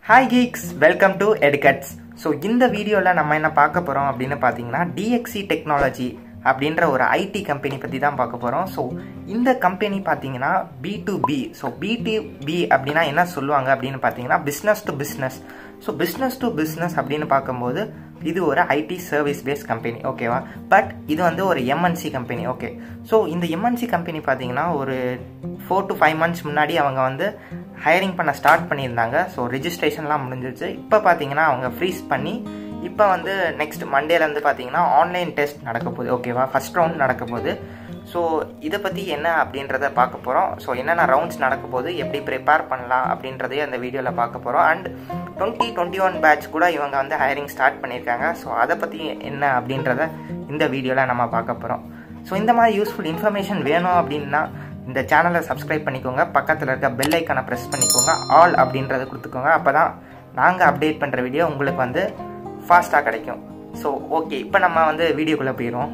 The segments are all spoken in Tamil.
ஹாய் கீக்ஸ் வெல்கம் டு எடுகட்ஸ் ஸோ இந்த வீடியோவில் நம்ம என்ன பார்க்க போகிறோம் அப்படின்னு பார்த்தீங்கன்னா டிஎக்சி டெக்னாலஜி அப்படின்ற ஒரு ஐடி கம்பெனி பற்றி தான் பார்க்க போகிறோம் ஸோ இந்த கம்பெனி பார்த்தீங்கன்னா B to B so B to B அப்படின்னா என்ன சொல்லுவாங்க அப்படின்னு பார்த்தீங்கன்னா business to business so business to business அப்படின்னு பார்க்கும்போது இது ஒரு ஐடி சர்வீஸ் பேஸ்ட் கம்பெனி ஓகேவா பட் இது வந்து ஒரு எம்என்சி கம்பெனி ஓகே ஸோ இந்த எம்என்சி கம்பெனி பார்த்தீங்கன்னா ஒரு ஃபோர் டு ஃபைவ் மந்த்ஸ் முன்னாடி அவங்க வந்து ஹையரிங் பண்ண ஸ்டார்ட் பண்ணியிருந்தாங்க ஸோ ரிஜிஸ்ட்ரேஷன்லாம் முடிஞ்சிருச்சு இப்போ பார்த்தீங்கன்னா அவங்க ஃப்ரீஸ் பண்ணி இப்போ வந்து நெக்ஸ்ட் மண்டேலேருந்து பார்த்தீங்கன்னா ஆன்லைன் டெஸ்ட் நடக்க போகுது ஓகேவா ஃபஸ்ட் ரவுண்ட் நடக்க போகுது ஸோ இதை பற்றி என்ன அப்படின்றத பார்க்க போகிறோம் ஸோ என்னென்ன ரவுண்ட்ஸ் நடக்க போகுது எப்படி ப்ரிப்பேர் பண்ணலாம் அப்படின்றதையும் அந்த வீடியோவில் பார்க்க போகிறோம் and twenty twenty one batch கூட இவங்க வந்து ஹையரிங் ஸ்டார்ட் பண்ணியிருக்காங்க ஸோ அதை பற்றி என்ன அப்படின்றத இந்த வீடியோவில் நம்ம பார்க்க போகிறோம் ஸோ இந்த மாதிரி யூஸ்ஃபுல் இன்ஃபர்மேஷன் வேணும் அப்படின்னா இந்த சேனலை சப்ஸ்கிரைப் பண்ணிக்கோங்க பக்கத்தில் இருக்க பெல் ஐக்கனை ப்ரெஸ் பண்ணிக்கோங்க ஆல் அப்படின்றத கொடுத்துக்கோங்க அப்போ தான் நாங்கள் அப்டேட் பண்ணுற வீடியோ உங்களுக்கு வந்து ஃபாஸ்ட்டாக கிடைக்கும் ஸோ ஓகே இப்போ நம்ம வந்து வீடியோக்குள்ளே போயிடுவோம்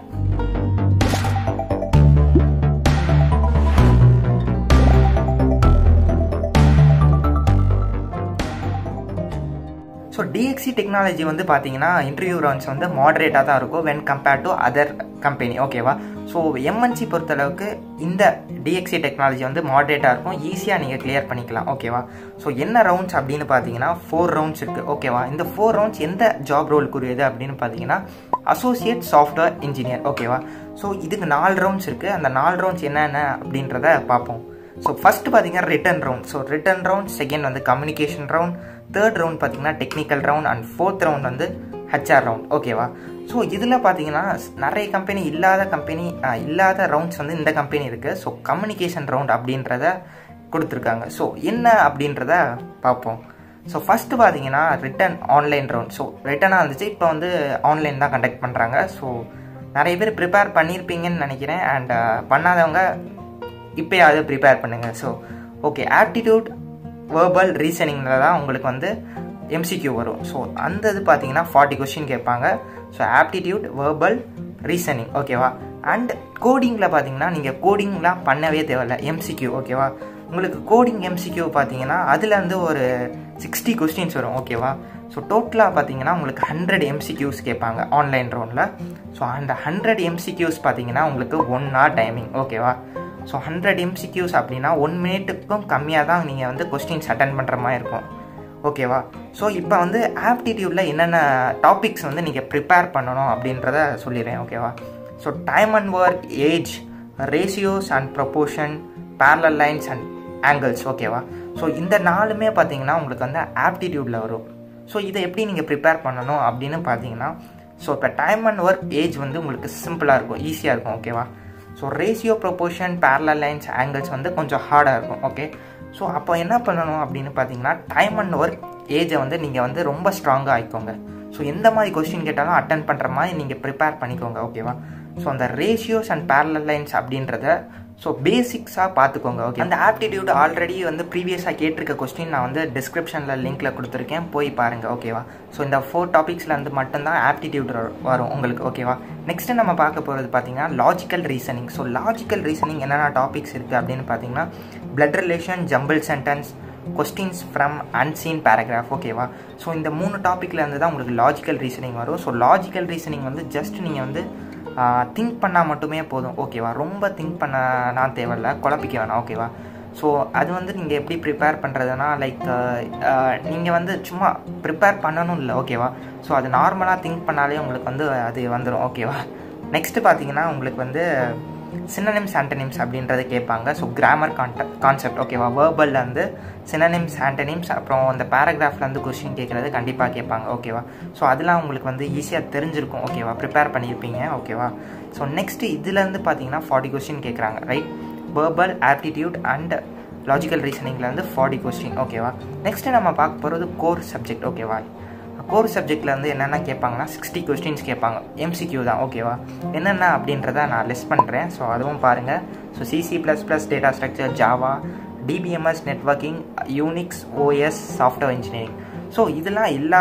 ஸோ டிஎக்சி டெக்னாலஜி வந்து பார்த்தீங்கன்னா இன்டர்வியூ ரவுண்ட்ஸ் வந்து மாடரேட்டாக தான் இருக்கும் when compared to other company ஓகேவா ஸோ எம்என்சி பொறுத்தளவுக்கு இந்த டிஎக்சி டெக்னாலஜி வந்து மாடரேட்டாக இருக்கும் ஈஸியாக நீங்கள் கிளியர் பண்ணிக்கலாம் ஓகேவா ஸோ என்ன ரவுண்ட்ஸ் அப்படின்னு பார்த்தீங்கன்னா ஃபோர் ரவுண்ட்ஸ் இருக்குது ஓகேவா இந்த ஃபோர் ரவுண்ட்ஸ் எந்த ஜாப் ரோலுக்குரியது அப்படின்னு பார்த்தீங்கன்னா அசோசியேட் சாஃப்ட்வேர் இன்ஜினியர் ஓகேவா ஸோ இதுக்கு நாலு ரவுண்ட்ஸ் இருக்குது அந்த நாலு ரவுண்ட்ஸ் என்னென்ன அப்படின்றத பார்ப்போம் ஸோ ஃபஸ்ட்டு பார்த்தீங்கன்னா written round so written round second வந்து கம்யூனிகேஷன் ரவுண்ட் தேர்ட் ரவுண்ட் பார்த்தீங்கன்னா technical round and fourth round வந்து ஹெச்ஆர் ரவுண்ட் ஓகேவா ஸோ இதில் பார்த்தீங்கன்னா நிறைய கம்பெனி இல்லாத கம்பெனி இல்லாத ரவுண்ட்ஸ் வந்து இந்த கம்பெனி இருக்குது ஸோ கம்யூனிகேஷன் ரவுண்ட் அப்படின்றத கொடுத்துருக்காங்க ஸோ என்ன அப்படின்றத பார்ப்போம் ஸோ ஃபஸ்ட்டு பார்த்தீங்கன்னா ரிட்டன் ஆன்லைன் ரவுண்ட் ஸோ ரிட்டனாக இருந்துச்சு இப்போ வந்து ஆன்லைன் தான் கண்டக்ட் பண்ணுறாங்க ஸோ நிறைய பேர் ப்ரிப்பேர் பண்ணியிருப்பீங்கன்னு நினைக்கிறேன் அண்ட் பண்ணாதவங்க இப்போயாவது ப்ரிப்பேர் பண்ணுங்கள் ஸோ ஓகே ஆப்டிடியூட் வேர்பல் ரீசனிங்கில் தான் உங்களுக்கு வந்து எம்சிக்யூ வரும் ஸோ அந்த இது பார்த்தீங்கன்னா ஃபார்ட்டி கொஷின் கேட்பாங்க ஸோ ஆப்டிடியூட் வேர்பல் ரீசனிங் ஓகேவா அண்ட் கோடிங்கில் பார்த்தீங்கன்னா நீங்கள் கோடிங்லாம் பண்ணவே தேவையில்ல எம்சிக்யூ ஓகேவா உங்களுக்கு கோடிங் எம்சிக்யூ பார்த்தீங்கன்னா அதில் வந்து ஒரு சிக்ஸ்டி கொஸ்டின்ஸ் வரும் ஓகேவா ஸோ டோட்டலாக பார்த்தீங்கன்னா உங்களுக்கு ஹண்ட்ரட் எம்சிக்யூஸ் கேட்பாங்க ஆன்லைன் ரவுண்டில் ஸோ அந்த ஹண்ட்ரட் எம்சிக்யூஸ் பார்த்தீங்கன்னா உங்களுக்கு ஒன் ஹவர் டைமிங் ஓகேவா ஸோ ஹண்ட்ரட் எம்சிக்யூஸ் அப்படின்னா ஒன் மினிட்டுக்கும் கம்மியாக தான் நீங்கள் வந்து கொஸ்டின்ஸ் அட்டன் பண்ணுற மாதிரி இருக்கும் ஓகேவா ஸோ இப்போ வந்து ஆப்டிடியூடில் என்னென்ன டாபிக்ஸ் வந்து நீங்கள் ப்ரிப்பேர் பண்ணணும் அப்படின்றத சொல்லிடுறேன் ஓகேவா so time and work age ratios and proportion parallel lines and angles ஓகேவா ஸோ இந்த நாலுமே பார்த்தீங்கன்னா உங்களுக்கு வந்து ஆப்டிடியூடில் வரும் ஸோ இதை எப்படி நீங்கள் ப்ரிப்பேர் பண்ணணும் அப்படின்னு பார்த்தீங்கன்னா ஸோ இப்போ டைம் அண்ட் ஒர்க் ஏஜ் வந்து உங்களுக்கு சிம்பிளாக இருக்கும் ஈஸியாக இருக்கும் ஓகேவா so ratio proportion parallel lines angles வந்து கொஞ்சம் ஹார்டாக இருக்கும் ஓகே ஸோ அப்போ என்ன பண்ணணும் அப்படின்னு பார்த்தீங்கன்னா டைம் அண்ட் ஒர்க் ஏஜை வந்து நீங்கள் வந்து ரொம்ப ஸ்ட்ராங்காக ஆயிக்கோங்க ஸோ எந்த மாதிரி கொஸ்டின் கேட்டாலும் அட்டன் பண்ணுற மாதிரி நீங்கள் ப்ரிப்பேர் பண்ணிக்கோங்க ஓகேவா ஸோ அந்த ரேஷியோஸ் அண்ட் பேரலல் லைன்ஸ் அப்படின்றத ஸோ பேசிக்ஸாக பார்த்துக்கோங்க ஓகே அந்த ஆப்டிடியூட் ஆல்ரெடி வந்து ப்ரீவியஸாக கேட்டிருக்க கொஸ்டின் நான் வந்து டிஸ்கிரிப்ஷனில் லிங்க்கில் கொடுத்துருக்கேன் போய் பாருங்கள் ஓகேவா ஸோ இந்த ஃபோர் டாபிக்ஸில் வந்து மட்டும்தான் ஆப்டிடியூட் வரும் உங்களுக்கு ஓகேவா நெக்ஸ்ட்டு நம்ம பார்க்க போகிறது பார்த்தீங்கன்னா logical reasoning so logical reasoning என்னென்ன டாபிக்ஸ் இருக்குது அப்படின்னு பார்த்தீங்கன்னா blood relation jumble sentence questions from unseen paragraph ஓகேவா ஸோ இந்த மூணு டாப்பிக்கில் இருந்து தான் உங்களுக்கு லாஜிக்கல் ரீசனிங் வரும் ஸோ லாஜிக்கல் ரீசனிங் வந்து ஜஸ்ட் நீங்கள் வந்து திங்க் பண்ணால் மட்டுமே போதும் ஓகேவா ரொம்ப திங்க் பண்ணனா தேவையில்ல குழப்பிக்க வேணாம் ஓகேவா ஸோ அது வந்து நீங்கள் எப்படி ப்ரிப்பேர் பண்ணுறதுனா லைக் நீங்கள் வந்து சும்மா ப்ரிப்பேர் பண்ணணும் இல்லை ஓகேவா ஸோ அது நார்மலாக திங்க் பண்ணாலே உங்களுக்கு வந்து அது வந்துடும் ஓகேவா நெக்ஸ்ட்டு பார்த்தீங்கன்னா உங்களுக்கு வந்து சினனிம்ஸ் ஆண்டனிம்ஸ் அப்படின்றத கேட்பாங்க ஸோ கிராமர் கான்ட கான்செப்ட் ஓகேவா வேர்பலில் வந்து சினனிம்ஸ் ஆண்டனிம்ஸ் அப்புறம் அந்த பேராகிராஃப்லேருந்து கொஸ்டின் கேட்குறது கண்டிப்பாக கேட்பாங்க ஓகேவா ஸோ அதெல்லாம் உங்களுக்கு வந்து ஈஸியாக தெரிஞ்சிருக்கும் ஓகேவா ப்ரிப்பேர் பண்ணியிருப்பீங்க ஓகேவா ஸோ நெக்ஸ்ட்டு இதுலேருந்து பார்த்தீங்கன்னா ஃபார்ட்டி கொஸ்டின் கேட்குறாங்க right verbal aptitude and logical ரீசனிங்லேருந்து ஃபார்ட்டி கொஸ்டின் ஓகேவா நெக்ஸ்ட்டு நம்ம பார்க்க போகிறது கோர் சப்ஜெக்ட் ஓகேவா கோர் சப்ஜெக்டில் வந்து என்னென்ன கேட்பாங்கன்னா சிக்ஸ்டி கொஸ்டின்ஸ் கேட்பாங்க எம்சிக்யூ தான் ஓகேவா என்னென்ன அப்படின்றத நான் லிஸ்ட் பண்ணுறேன் ஸோ அதுவும் பாருங்கள் so C C plus plus data structure Java DBMS networking Unix OS software engineering so இதெல்லாம் எல்லா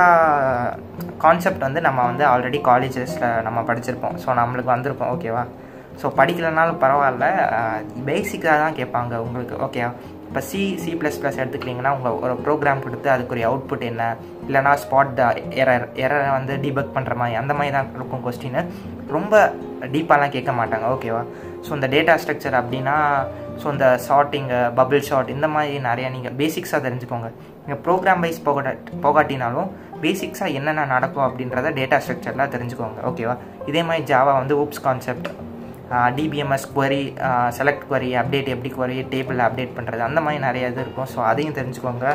கான்செப்ட் வந்து நம்ம வந்து ஆல்ரெடி காலேஜஸில் நம்ம படிச்சிருப்போம் ஸோ நம்மளுக்கு வந்திருக்கோம் ஓகேவா ஸோ படிக்கலைனாலும் பரவாயில்ல பேசிக்காக தான் கேட்பாங்க உங்களுக்கு ஓகே இப்போ சி சி ப்ளஸ் ப்ளஸ் எடுத்துக்கிட்டிங்கன்னா உங்கள் ஒரு ப்ரோக்ராம் கொடுத்து அதுக்குரிய அவுட்புட் என்ன இல்லைனா ஸ்பாட் த எரர் எரரை வந்து டீபக் பண்ணுற மாதிரி அந்த மாதிரி தான் இருக்கும் கொஸ்டின் ரொம்ப டீப்பாலாம் கேட்க மாட்டாங்க ஓகேவா ஸோ இந்த டேட்டா ஸ்ட்ரக்சர் அப்படின்னா ஸோ இந்த ஷார்ட்டிங்கு பபிள் ஷார்ட் இந்த மாதிரி நிறையா நீங்கள் பேசிக்ஸாக தெரிஞ்சுக்கோங்க நீங்கள் ப்ரோக்ராம் வைஸ் போகா போகாட்டினாலும் பேசிக்ஸாக என்னென்ன நடக்கும் அப்படின்றத டேட்டா ஸ்ட்ரக்சர்லாம் தெரிஞ்சுக்கோங்க ஓகேவா இதே மாதிரி ஜாவா வந்து OOPS concept DBMS query select query update எப்படி குவரி டேபிள் அப்டேட் பண்ணுறது அந்த மாதிரி நிறைய இது இருக்கும் ஸோ அதையும் தெரிஞ்சுக்கோங்க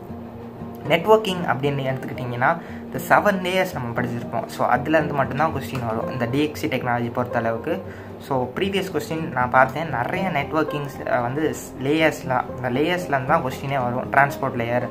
நெட்ஒர்க்கிங் அப்படின்னு எடுத்துக்கிட்டிங்கன்னா இந்த செவன் லேயர்ஸ் நம்ம படிச்சிருப்போம் ஸோ அதுலேருந்து மட்டும்தான் கொஸ்டின் வரும் இந்த டிஎக்சி டெக்னாலஜி பொறுத்த அளவுக்கு ஸோ ப்ரீவியஸ் கொஸ்டின் நான் பார்த்தேன் நிறைய நெட்ஒர்க்கிங்ஸ் வந்து லேயர்ஸ்லாம் இந்த லேயர்ஸ்லேருந்து தான் கொஸ்டினே வரும் டிரான்ஸ்போர்ட் லேயர்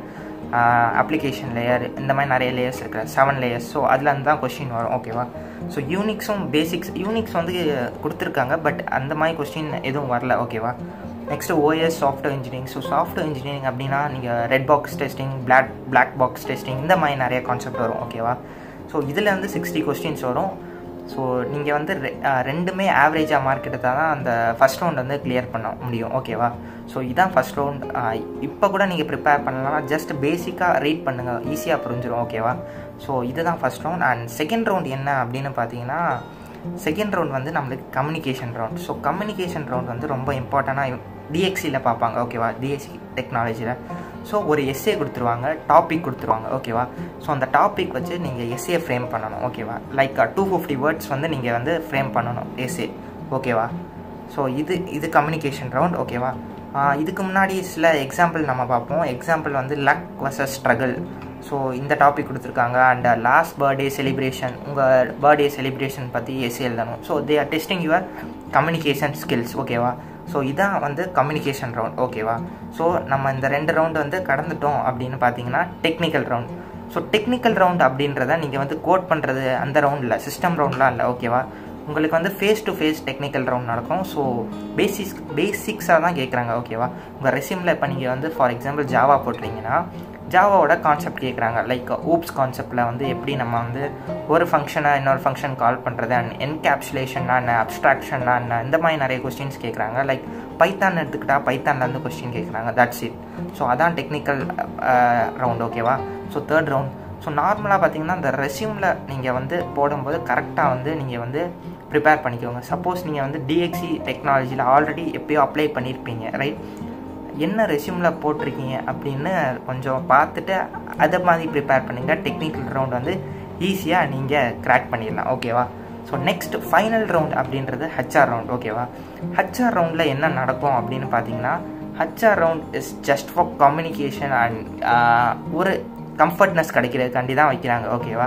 அப்ளிகேஷன் லேயர் இந்த மாதிரி நிறைய லேயர்ஸ் இருக்கிற செவன் லேயர்ஸ் ஸோ அதுலேருந்து தான் கொஸ்டின் வரும் ஓகேவா ஸோ யூனிக்ஸும் பேசிக்ஸ் யூனிக்ஸ் வந்து கொடுத்துருக்காங்க பட் அந்த மாதிரி கொஸ்டின் எதுவும் வரல ஓகேவா next OS software engineering so software engineering அப்படின்னா நீங்கள் red box testing black black box testing இந்த மாதிரி நிறைய கான்செப்ட் வரும் ஓகேவா ஸோ இதில் வந்து சிக்ஸ்டி கொஸ்டின்ஸ் வரும் ஸோ நீங்கள் வந்து ரெண்டுமே ஆவரேஜாக மார்க் எடுத்தால் தான் அந்த ஃபஸ்ட் ரவுண்ட் வந்து கிளியர் பண்ண முடியும் ஓகேவா ஸோ இதான் ஃபஸ்ட் ரவுண்ட் இப்போ கூட நீங்கள் ப்ரிப்பேர் பண்ணலாம் ஜஸ்ட் பேசிக்காக ரீட் பண்ணுங்கள் ஈஸியாக புரிஞ்சிடும் ஓகேவா ஸோ இதுதான் first round and second round என்ன அப்படின்னு பார்த்தீங்கன்னா செகண்ட் ரவுண்ட் வந்து நம்மளுக்கு communication round so communication round வந்து ரொம்ப இம்பார்ட்டண்ட்டாக டிஎக்சியில் பார்ப்பாங்க ஓகேவா டிஎக்சி டெக்னாலஜியில் ஸோ ஒரு எஸ்ஏ கொடுத்துருவாங்க டாபிக் கொடுத்துருவாங்க ஓகேவா ஸோ அந்த டாபிக் வச்சு நீங்கள் எஸ்ஏ ஃப்ரேம் பண்ணணும் ஓகேவா லைக் டூ ஃபிஃப்டி வேர்ட்ஸ் வந்து நீங்கள் வந்து ஃப்ரேம் பண்ணணும் எஸ்ஏ ஓகேவா ஸோ இது இது கம்யூனிகேஷன் ரவுண்ட் ஓகேவா இதுக்கு முன்னாடி சில எக்ஸாம்பிள் நம்ம பார்ப்போம் எக்ஸாம்பிள் வந்து லக் வர்சஸ் ஸ்ட்ரகிள் ஸோ இந்த டாபிக் கொடுத்துருக்காங்க அண்ட் லாஸ்ட் பர்த்டே செலிப்ரேஷன் உங்கள் பர்த்டே செலிப்ரேஷன் பற்றி எஸ்ஏ எழுதணும் so they are testing your communication skills ஓகேவா ஸோ இதான் வந்து கம்யூனிகேஷன் ரவுண்ட் ஓகேவா ஸோ நம்ம இந்த ரெண்டு ரவுண்டு வந்து கடந்துட்டோம் அப்படின்னு பார்த்தீங்கன்னா technical round so technical round அப்படின்றத நீங்கள் வந்து கோட் பண்ணுறது அந்த ரவுண்டில் சிஸ்டம் ரவுண்ட்லாம் இல்லை ஓகேவா உங்களுக்கு வந்து face to face technical round நடக்கும் ஸோ பேசிக்ஸ் பேசிக்ஸாக தான் கேட்குறாங்க ஓகேவா உங்கள் ரெசியூமில் இப்போ நீங்கள் வந்து ஃபார் எக்ஸாம்பிள் ஜாவா போட்டுறீங்கன்னா ஜாவாவோட கான்செப்ட் கேட்குறாங்க லைக் ஊப்ஸ் கான்செப்டில் வந்து எப்படி நம்ம வந்து ஒரு ஃபங்க்ஷனை இன்னொரு ஃபங்க்ஷன் கால் பண்ணுறது அண்ட் என்கேப்சுலேஷன்னா என்ன அப்ஸ்ட்ராக்ஷன்னா என்ன இந்த மாதிரி நிறைய கொஸ்டின்ஸ் கேட்குறாங்க லைக் பைத்தான் எடுத்துக்கிட்டால் பைத்தான்லேருந்து கொஸ்டின் கேட்குறாங்க தட்ஸ் இட் ஸோ அதான் டெக்னிக்கல் ரவுண்ட் ஓகேவா ஸோ தேர்ட் ரவுண்ட் ஸோ நார்மலாக பார்த்தீங்கன்னா இந்த ரெசியூமில் நீங்கள் வந்து போடும்போது கரெக்டாக வந்து நீங்கள் வந்து ப்ரிப்பேர் பண்ணிக்கோங்க சப்போஸ் நீங்கள் வந்து டிஎக்சி டெக்னாலஜியில் ஆல்ரெடி எப்பயோ அப்ளை பண்ணியிருப்பீங்க ரைட் என்ன ரெசியூமில் போட்டிருக்கீங்க அப்படின்னு கொஞ்சம் பார்த்துட்டு அதை மாதிரி ப்ரிப்பேர் பண்ணுங்கள் டெக்னிக்கல் ரவுண்ட் வந்து ஈஸியாக நீங்கள் கிராக் பண்ணிடலாம் ஓகேவா ஸோ நெக்ஸ்ட் ஃபைனல் ரவுண்ட் அப்படின்றது ஹச்ஆர் ரவுண்ட் ஓகேவா ஹச்ஆர் ரவுண்டில் என்ன நடக்கும் அப்படின்னு பார்த்தீங்கன்னா HR round is just for communication and ஒரு கம்ஃபர்ட்னஸ் கிடைக்கிறதுக்காண்டி தான் வைக்கிறாங்க ஓகேவா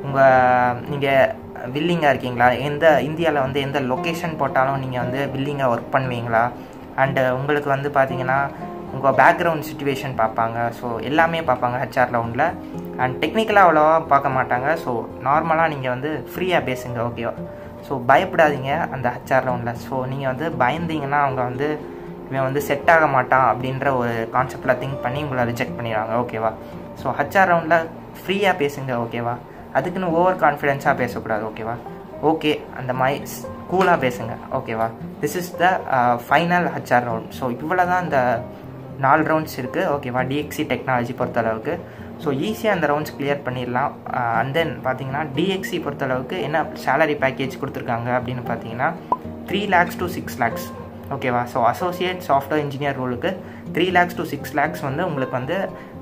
உங்கள் நீங்கள் வில்லிங்காக இருக்கீங்களா எந்த இந்தியாவில் வந்து எந்த லொக்கேஷன் போட்டாலும் நீங்கள் வந்து வில்லிங்காக ஒர்க் பண்ணுவீங்களா அண்டு உங்களுக்கு வந்து பார்த்தீங்கன்னா உங்கள் பேக்ரவுண்ட் சுச்சுவேஷன் பார்ப்பாங்க ஸோ எல்லாமே பார்ப்பாங்க ஹெச்ஆர் ரவுண்டில் அண்ட் டெக்னிக்கலாக அவ்வளோவா பார்க்க மாட்டாங்க ஸோ நார்மலாக நீங்கள் வந்து ஃப்ரீயாக பேசுங்க ஓகேவா ஸோ பயப்படாதீங்க அந்த ஹெச்ஆர் ரவுண்டில் ஸோ நீங்கள் வந்து பயந்தீங்கன்னா அவங்க வந்து இவன் வந்து செட் ஆக மாட்டான் அப்படின்ற ஒரு கான்செப்டில் திங்க் பண்ணி உங்களை ரிஜெக்ட் பண்ணிடுவாங்க ஓகேவா ஸோ ஹச்ஆர் ரவுண்டில் ஃப்ரீயாக பேசுங்க ஓகேவா அதுக்குன்னு ஓவர் கான்ஃபிடென்ஸாக பேசக்கூடாது ஓகேவா ஓகே அந்த மாதிரி கூலாக பேசுங்க ஓகேவா this is the final HR round so இவ்வளோ தான் இந்த நாலு ரவுண்ட்ஸ் இருக்குது ஓகேவா டிஎக்சி டெக்னாலஜி பொறுத்தளவுக்கு ஸோ ஈஸியாக அந்த ரவுண்ட்ஸ் கிளியர் பண்ணிடலாம் அண்ட் தென் பார்த்தீங்கன்னா டிஎக்சி பொறுத்தளவுக்கு என்ன சேலரி பேக்கேஜ் கொடுத்துருக்காங்க அப்படின்னு பார்த்தீங்கன்னா three lakhs to six lakhs ஓகேவா ஸோ அசோசியேட் சாஃப்ட்வேர் இன்ஜினியர் ரோலுக்கு three lakhs to six lakhs வந்து உங்களுக்கு வந்து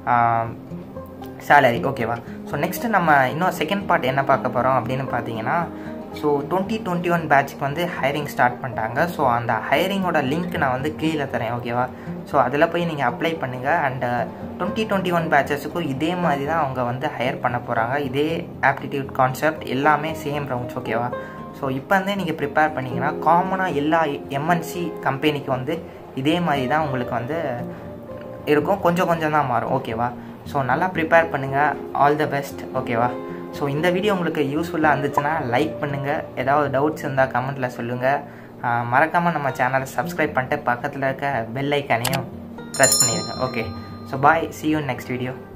சேலரி ஓகேவா ஸோ நெக்ஸ்ட்டு நம்ம இன்னும் செகண்ட் பார்ட் என்ன பார்க்க போகிறோம் அப்படின்னு பார்த்தீங்கன்னா ஸோ டுவெண்ட்டி டுவெண்ட்டி ஒன் பேட்ச்க்கு வந்து ஹையரிங் ஸ்டார்ட் பண்ணிட்டாங்க ஸோ அந்த ஹையரிங்கோட லிங்க் நான் வந்து கீழே தரேன் ஓகேவா ஸோ அதில் போய் நீங்கள் அப்ளை பண்ணுங்கள் அண்டு டுவெண்ட்டி டுவெண்ட்டி ஒன் பேட்சஸுக்கும் இதே மாதிரி தான் அவங்க வந்து ஹையர் பண்ண போகிறாங்க இதே ஆப்டிடியூட் கான்செப்ட் எல்லாமே சேம் ரவுண்ட்ஸ் ஓகேவா ஸோ இப்போ இருந்தே நீங்கள் ப்ரிப்பேர் பண்ணிங்கன்னா காமனாக எல்லா எம்என்சி கம்பெனிக்கு வந்து இதே மாதிரி தான் உங்களுக்கு வந்து இருக்கும் கொஞ்சம் கொஞ்சம் தான் மாறும் ஓகேவா ஸோ நல்லா ப்ரிப்பேர் பண்ணுங்கள் ஆல் த பெஸ்ட் ஓகேவா ஸோ இந்த வீடியோ உங்களுக்கு யூஸ்ஃபுல்லாக இருந்துச்சுன்னா லைக் பண்ணுங்கள் ஏதாவது டவுட்ஸ் இருந்தால் கமெண்ட்டில் சொல்லுங்கள் மறக்காமல் நம்ம சேனலை சப்ஸ்கிரைப் பண்ணிட்டு பக்கத்தில் இருக்க பெல் ஐக்கானையும் ப்ரெஸ் பண்ணிடுங்க okay so bye see you next video